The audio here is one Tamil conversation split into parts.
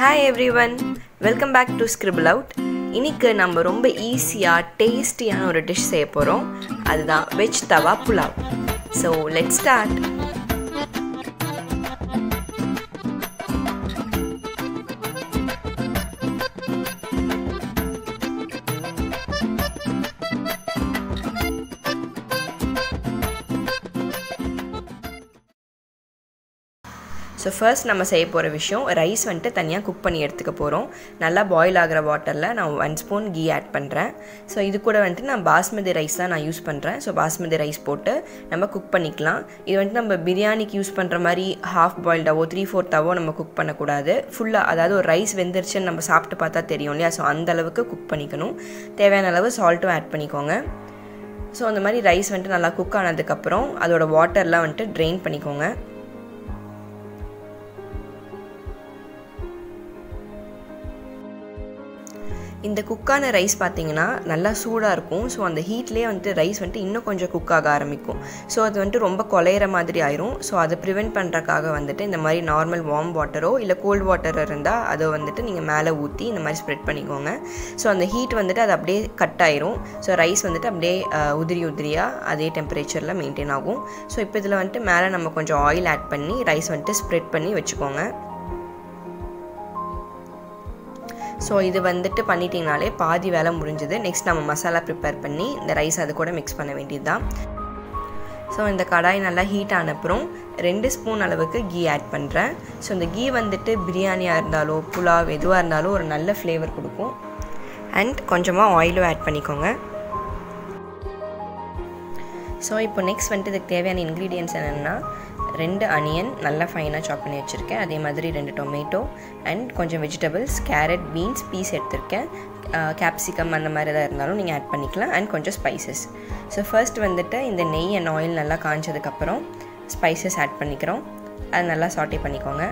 hi everyone welcome back to Scribble Out இன்னைக்கு நம்ம ரொம்ப ஈஸியாக டேஸ்டியான ஒரு டிஷ் செய்ய போகிறோம் அதுதான் veg tawa pulao so let start so first நம்ம செய்ய போகிற விஷயம் ரைஸ் வந்துட்டு தனியாக குக் பண்ணி எடுத்துக்க போகிறோம் நல்லா பாயில் ஆகிற வாட்டரில் நான் ஒன் ஸ்பூன் கீ ஆட் பண்ணுறேன் ஸோ இது கூட வந்துட்டு நான் பாஸ்மதி ரைஸ் தான் நான் யூஸ் பண்ணுறேன் ஸோ பாஸ்மதி ரைஸ் போட்டு நம்ம குக் பண்ணிக்கலாம் இது வந்துட்டு நம்ம பிரியாணிக்கு யூஸ் பண்ணுற மாதிரி ஹாஃப் பாயில்டாவோ த்ரீ ஃபோர்த்தாவோ நம்ம குக் பண்ணக்கூடாது ஃபுல்லாக அதாவது ஒரு ரைஸ் வெந்துருச்சுன்னு நம்ம சாப்பிட்டு பார்த்தா தெரியும் இல்லையா ஸோ அந்த அளவுக்கு குக் பண்ணிக்கணும் தேவையான அளவு சால்ட்டும் ஆட் பண்ணிக்கோங்க ஸோ அந்த மாதிரி ரைஸ் வந்துட்டு நல்லா குக் ஆனதுக்கப்புறம் அதோட வாட்டர்லாம் வந்துட்டு ட்ரெயின் பண்ணிக்கோங்க இந்த குக்கான ரைஸ் பார்த்தீங்கன்னா நல்லா சூடாக இருக்கும் ஸோ அந்த ஹீட்லேயே வந்துட்டு ரைஸ் வந்துட்டு இன்னும் கொஞ்சம் குக் ஆக ஆரம்பிக்கும் ஸோ அது வந்துட்டு ரொம்ப கொலையிற மாதிரி ஆயிரும் ஸோ அதை ப்ரிவெண்ட் பண்ணுறக்காக வந்துட்டு இந்த மாதிரி நார்மல் வார்ம் வாட்டரோ இல்லை கோல்ட் வாட்டர் இருந்தால் அதை வந்துட்டு நீங்கள் மேலே ஊற்றி இந்த மாதிரி ஸ்ப்ரெட் பண்ணிக்கோங்க ஸோ அந்த ஹீட் வந்துட்டு அது அப்படியே கட் ஆயிரும் ஸோ ரைஸ் வந்துட்டு அப்படியே உதிரி உதிரியாக அதே டெம்பரேச்சரில் மெயின்டைன் ஆகும் ஸோ இப்போ இதில் வந்துட்டு மேலே நம்ம கொஞ்சம் ஆயில் ஆட் பண்ணி ரைஸ் வந்துட்டு ஸ்ப்ரெட் பண்ணி வச்சுக்கோங்க ஸோ இது வந்துட்டு பண்ணிட்டீங்கனாலே பாதி வேலை முடிஞ்சுது நெக்ஸ்ட் நம்ம மசாலா ப்ரிப்பேர் பண்ணி இந்த ரைஸ் அது கூட மிக்ஸ் பண்ண வேண்டியது தான் ஸோ இந்த கடாய் நல்லா ஹீட் ஆனப்புறம் ரெண்டு ஸ்பூன் அளவுக்கு கீ ஆட் பண்ணுறேன் ஸோ இந்த கீ வந்துட்டு பிரியாணியாக இருந்தாலோ புலாவ் எதுவாக இருந்தாலும் ஒரு நல்ல ஃப்ளேவர் கொடுக்கும் அண்ட் கொஞ்சமாக ஆயிலும் ஆட் பண்ணிக்கோங்க ஸோ இப்போ நெக்ஸ்ட் வந்துட்டு இதுக்கு தேவையான இன்க்ரீடியன்ஸ் என்னென்னா ரெண்டு அனியன் நல்லா ஃபைனாக சாப் பண்ணி வச்சுருக்கேன் அதே மாதிரி ரெண்டு டொமேட்டோ அண்ட் கொஞ்சம் வெஜிடபிள்ஸ் கேரட் பீன்ஸ் பீஸ் எடுத்திருக்கேன் கேப்சிகம் அந்த மாதிரி எதாவது இருந்தாலும் நீங்கள் ஆட் பண்ணிக்கலாம் அண்ட் கொஞ்சம் ஸ்பைசஸ் ஸோ ஃபர்ஸ்ட் வந்துட்டு இந்த நெய் அண்ட் ஆயில் நல்லா காஞ்சதுக்கப்புறம் ஸ்பைசஸ் ஆட் பண்ணிக்கிறோம் அது நல்லா சாட்டே பண்ணிக்கோங்க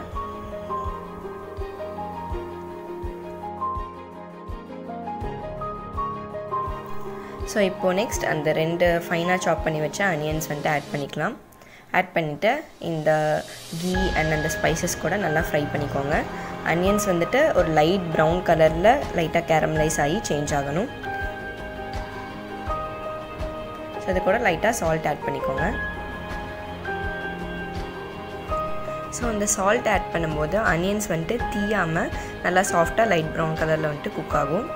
ஸோ இப்போது நெக்ஸ்ட் அந்த ரெண்டு ஃபைனாக சாப் பண்ணி வச்ச அனியன்ஸ் வந்துட்டு ஆட் பண்ணிக்கலாம் ஆட் பண்ணிவிட்டு இந்த கீ அண்ட் அந்த ஸ்பைசஸ் கூட நல்லா ஃப்ரை பண்ணிக்கோங்க அனியன்ஸ் வந்துட்டு ஒரு லைட் ப்ரௌன் கலரில் லைட்டாக கேரமலைஸ் ஆகி சேஞ்ச் ஆகணும் ஸோ அது கூட லைட்டாக சால்ட் ஆட் பண்ணிக்கோங்க ஸோ அந்த சால்ட் ஆட் பண்ணும்போது அனியன்ஸ் வந்துட்டு தீயாமல் நல்லா சாஃப்டாக லைட் ப்ரௌன் கலரில் வந்துட்டு குக் ஆகும்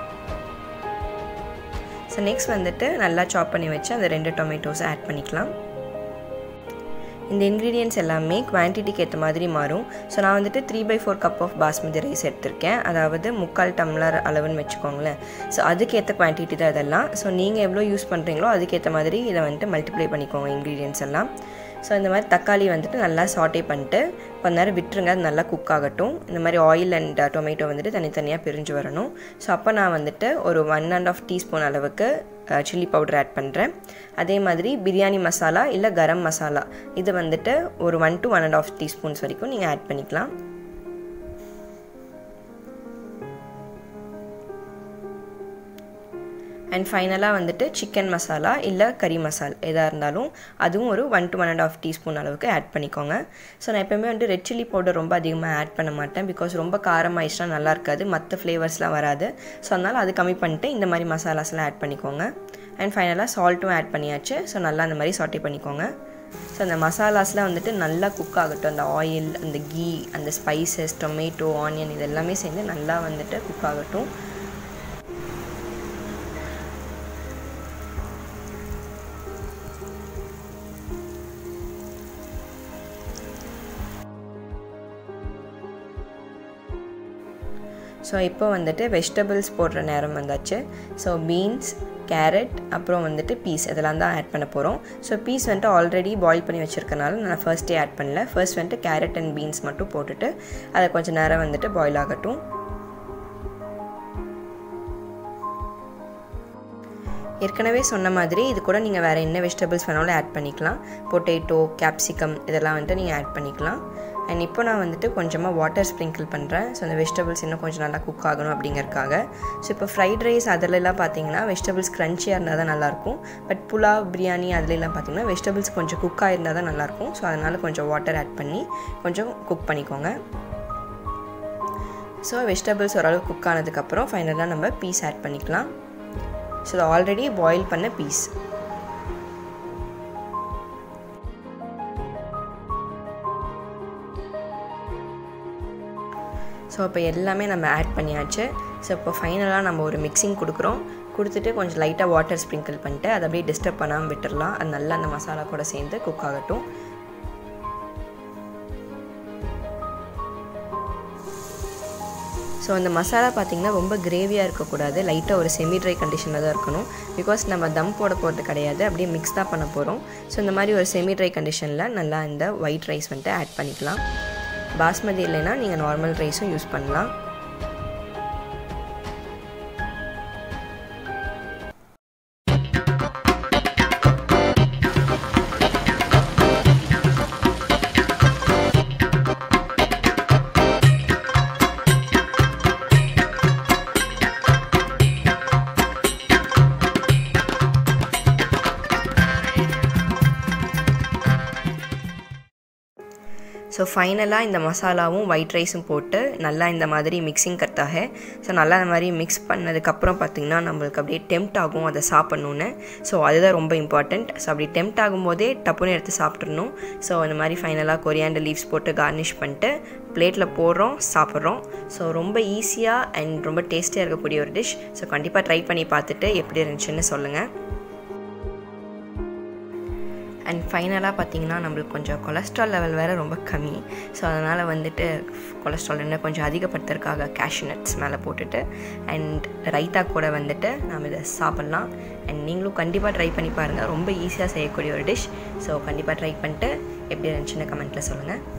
ஸோ நெக்ஸ்ட் வந்துட்டு நல்லா சாப் பண்ணி வச்சு அந்த ரெண்டு டொமேட்டோஸை ஆட் பண்ணிக்கலாம் இந்த இன்க்ரீடியன்ஸ் எல்லாமே குவான்டிட்டிக்கு ஏற்ற மாதிரி மாறும் ஸோ நான் வந்துட்டு three by four cup of basmati rice எடுத்திருக்கேன் அதாவது முக்கால் டம்ளர் அளவுன்னு வச்சுக்கோங்களேன் ஸோ அதுக்கேற்ற குவான்டிட்டி தான் இதெல்லாம் ஸோ நீங்கள் எவ்வளோ யூஸ் பண்ணுறீங்களோ அதுக்கேற்ற மாதிரி இதை வந்துட்டு மல்டிப்ளை பண்ணிக்கோங்க இன்க்ரீடியன்ஸ் எல்லாம் ஸோ இந்த மாதிரி தக்காளி வந்துட்டு நல்லா சாட்டே பண்ணிட்டு கொஞ்ச நேரம் விட்டுருங்க அது நல்லா குக் ஆகட்டும் இந்த மாதிரி ஆயில் அண்ட் டொமேட்டோ வந்துட்டு தனித்தனியாக பிரிஞ்சு வரணும் ஸோ அப்போ நான் வந்துட்டு ஒரு ஒன் அண்ட் ஆஃப் டீஸ்பூன் அளவுக்கு சில்லி பவுடர் ஆட் பண்ணுறேன் அதே மாதிரி பிரியாணி மசாலா இல்லை கரம் மசாலா இது வந்துட்டு ஒரு one to one and half teaspoons வரைக்கும் நீங்கள் ஆட் பண்ணிக்கலாம் அண்ட் ஃபைனலாக வந்துட்டு சிக்கன் மசாலா இல்லை கறி மசால் எதாக இருந்தாலும் அதுவும் ஒரு one to one and half teaspoon அளவுக்கு ஆட் பண்ணிக்கோங்க ஸோ நான் எப்போயுமே வந்து ரெட் சில்லி பவுடர் ரொம்ப அதிகமாக ஆட் பண்ண மாட்டேன் பிகாஸ் ரொம்ப காரமாயிடுச்சுனா நல்லா இருக்காது மற்ற ஃப்ளேவர்ஸ்லாம் வராது ஸோ அதனால் அது கம்மி பண்ணிட்டு இந்த மாதிரி மசாலாஸ்லாம் ஆட் பண்ணிக்கோங்க அண்ட் ஃபைனலாக சால்ட்டும் ஆட் பண்ணியாச்சு ஸோ நல்லா அந்த மாதிரி சாட்டே பண்ணிக்கோங்க ஸோ அந்த மசாலாஸ்லாம் வந்துட்டு நல்லா குக் ஆகட்டும் அந்த ஆயில் அந்த கீ அந்த ஸ்பைசஸ் டொமேட்டோ ஆனியன் இது எல்லாமே சேர்ந்து நல்லா வந்துட்டு குக் ஆகட்டும் ஸோ இப்போ வந்துட்டு வெஜிடபிள்ஸ் போடுற நேரம் வந்தாச்சு ஸோ பீன்ஸ் கேரட் அப்புறம் வந்துட்டு பீஸ் இதெல்லாம் தான் ஆட் பண்ண போகிறோம் ஸோ பீஸ் வந்துட்டு ஆல்ரெடி பாயில் பண்ணி வச்சுருக்கனால நான் ஃபர்ஸ்ட்டே ஆட் பண்ணல ஃபர்ஸ்ட் வந்துட்டு கேரட் அண்ட் பீன்ஸ் மட்டும் போட்டுட்டு அதை கொஞ்சம் நேரம் வந்துட்டு பாயில் ஆகட்டும் ஏற்கனவே சொன்ன மாதிரி இது கூட நீங்கள் வேறு என்ன வெஜிடபிள்ஸ் வேணாலும் ஆட் பண்ணிக்கலாம் பொட்டேட்டோ கேப்சிகம் இதெல்லாம் வந்துட்டு நீங்கள் ஆட் பண்ணிக்கலாம் அண்ட் இப்போ நான் வந்துட்டு கொஞ்சமாக வாட்டர் ஸ்ப்ரிங்கிள் பண்ணுறேன் ஸோ அந்த வெஜிடபிள்ஸ் இன்னும் கொஞ்சம் நல்லா குக் ஆகணும் அப்படிங்கறக்காக ஸோ இப்போ ஃப்ரைட் ரைஸ் அதிலெல்லாம் பார்த்தீங்கன்னா வெஜிடபிள்ஸ் க்ரன்ச்சியாக இருந்தால் தான் நல்லாயிருக்கும் பட் புலாவ் பிரியாணி அதிலெல்லாம் பார்த்தீங்கன்னா வெஜிடபிள்ஸ் கொஞ்சம் குக் ஆகிருந்தால் தான் நல்லாயிருக்கும் ஸோ அதனால் கொஞ்சம் வாட்டர் ஆட் பண்ணி கொஞ்சம் குக் பண்ணிக்கோங்க ஸோ வெஜிடபிள்ஸ் ஓரளவு குக் ஆனதுக்கப்புறம் ஃபைனலாக நம்ம பீஸ் ஆட் பண்ணிக்கலாம் ஸோ இது ஆல்ரெடி பாயில் பண்ண பீஸ் ஸோ இப்போ எல்லாமே நம்ம ஆட் பண்ணியாச்சு ஸோ இப்போ ஃபைனலாக நம்ம ஒரு மிக்சிங் கொடுக்குறோம் கொடுத்துட்டு கொஞ்சம் லைட்டாக வாட்டர் ஸ்ப்ரிங்கிள் பண்ணிட்டு அதை அப்படியே டிஸ்டர்ப் பண்ணாமல் விட்டுடலாம் அது நல்லா அந்த மசாலா கூட சேர்ந்து குக் ஆகட்டும் ஸோ அந்த மசாலா பார்த்திங்கன்னா ரொம்ப கிரேவியாக இருக்கக்கூடாது லைட்டாக ஒரு செமி ட்ரை கண்டிஷனில் தான் இருக்கணும் பிகாஸ் நம்ம தம் போட போகிறது கிடையாது அப்படியே மிக்ஸ் தான் பண்ண போகிறோம் ஸோ இந்த மாதிரி ஒரு செமி ட்ரை கண்டிஷனில் நல்லா இந்த ஒயிட் ரைஸ் வந்துட்டு ஆட் பண்ணிக்கலாம் பாஸ்மதி இல்லைன்னா நீங்கள் நார்மல் ரைஸும் யூஸ் பண்ணலாம் ஸோ ஃபைனலாக இந்த மசாலாவும் ஒயிட் ரைஸும் போட்டு நல்லா இந்த மாதிரி மிக்சிங் கட்டாக ஸோ நல்லா இந்த மாதிரி மிக்ஸ் பண்ணதுக்கப்புறம் பார்த்திங்கன்னா நம்மளுக்கு அப்படியே டெம்ட் ஆகும் அதை சாப்பிட்ணுன்னு ஸோ அதுதான் ரொம்ப இம்பார்ட்டண்ட் ஸோ அப்படி டெம்ட் ஆகும்போதே டப்புன்னு எடுத்து சாப்பிட்றணும் ஸோ இந்த மாதிரி ஃபைனலாக கொரியாண்டர் லீவ்ஸ் போட்டு கார்னிஷ் பண்ணிட்டு பிளேட்டில் போடுறோம் சாப்பிட்றோம் ஸோ ரொம்ப ஈஸியாக அண்ட் ரொம்ப டேஸ்டியாக இருக்கக்கூடிய ஒரு டிஷ் ஸோ கண்டிப்பாக ட்ரை பண்ணி பார்த்துட்டு எப்படி இருந்துச்சுன்னு சொல்லுங்கள் அண்ட் ஃபைனலாக பார்த்தீங்கன்னா நம்மளுக்கு கொஞ்சம் கொலஸ்ட்ரால் லெவல் வேறு ரொம்ப கம்மி ஸோ அதனால் வந்துட்டு கொலஸ்ட்ரால் இன்னும் கொஞ்சம் அதிகப்படுத்துறதுக்காக கேஷ்யூ நட்ஸ் மேலே போட்டுட்டு அண்ட் ரைத்தா கூட வந்துட்டு நாம் இதை சாப்பிட்லாம் அண்ட் நீங்களும் கண்டிப்பாக ட்ரை பண்ணி பாருங்கள் ரொம்ப ஈஸியாக செய்யக்கூடிய ஒரு டிஷ் ஸோ கண்டிப்பாக ட்ரை பண்ணிட்டு எப்படி இருந்துச்சுன்னு கமெண்ட்டில் சொல்லுங்கள்